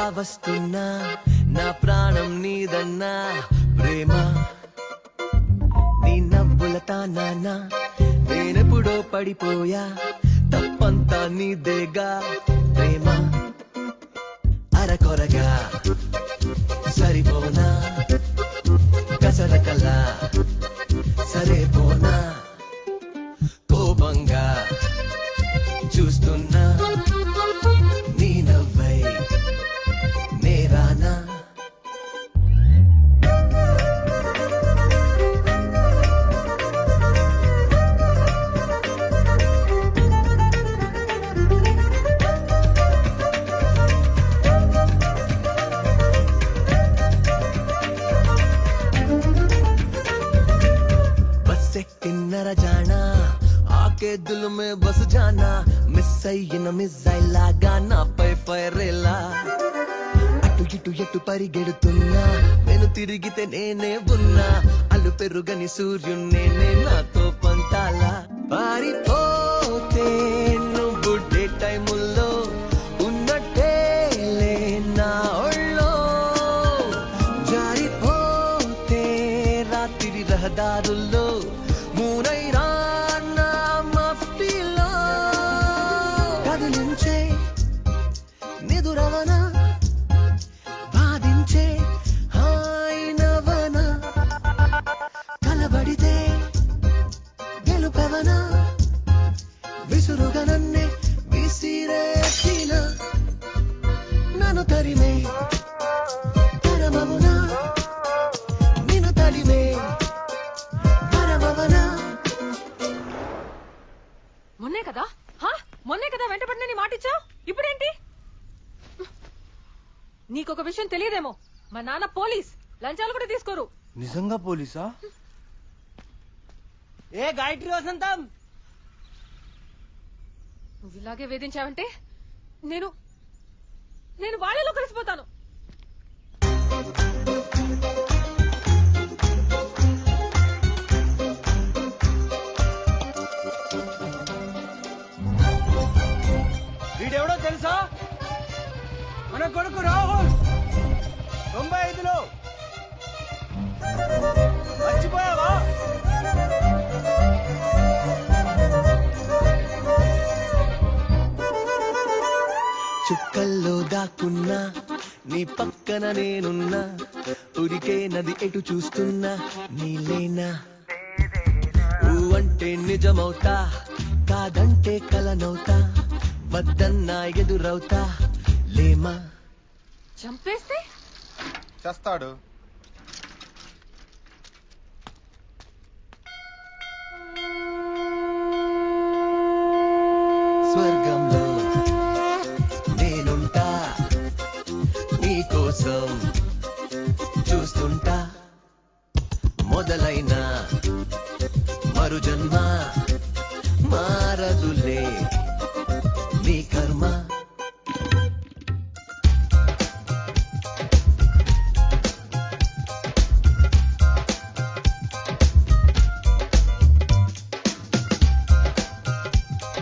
వస్తున్నా నా ప్రాణం నీదన్నా ప్రేమ నీ నవ్వుల తానా నేనెప్పుడో పడిపోయా తప్పంతా నీదేగా ప్రేమ అరకొరగా సరిపోనా కసరకలా సరే పోనా కోపంగా చూస్తున్నా నీ నవ్వై నేరానా बस एक किन्नर जाना आके दिल में बस जाना మిస్ అయిన మిస్సైల్ లాగా నాపై ఫైరేలా అటు ఇటు ఎటు పరిగెడుతున్నా నేను తిరిగితే నేనే ఉన్నా అల్లు పెరుగని సూర్యున్నే నాతో పంతాలా పారిపోతే నువ్వు డే టైముల్లో ఉన్నట్టే లే నా ఒళ్ళో జారిపోతే రాత్రి రహదారుల్లో మూనైనా నా మఫ్టీలో కదిలించే నిదురవన బాధించే హాయినవన కలబడితే గెలుపెవన విసురుగా నన్నే విసిరేసిన నన్ను తరిమే తరమమునా నిన్ను తడిమే పరమవనా మొన్నే కదా హా? మొన్నే కదా వెంటబడిన నీ మాటిచ్చావు ఇప్పుడేంటి నీకొక విషయం తెలియదేమో మా నాన్న పోలీస్ లంచాలు కూడా తీసుకోరు నిజంగా పోలీసా ఏ గాయత్రి వసంతం నువ్వు ఇలాగే వేధించావంటే నేను నేను వాళ్ళలో కలిసిపోతాను వీడెవడో తెలుసా మన కొడుకు రాహుల్ తొంభై ఐదులో మర్చిపోయావా చుక్కల్లో దాక్కున్నా నీ పక్కన నేనున్నా ఉరికే నది ఎటు చూస్తున్నా నీలేనా ఊ అంటే నిజమవుతా కాదంటే కలనవుతా వద్దన్నా ఎదురవుతా లేమా చంపేస్తే చేస్తాడు స్వర్గంలో నేనుంటా నీకోసం చూస్తుంటా మొదలైన మరు జన్మ మారదులే నీ కర్మ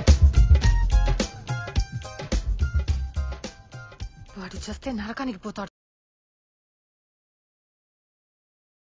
వాడు చేస్తే నరకానికి పోతాడు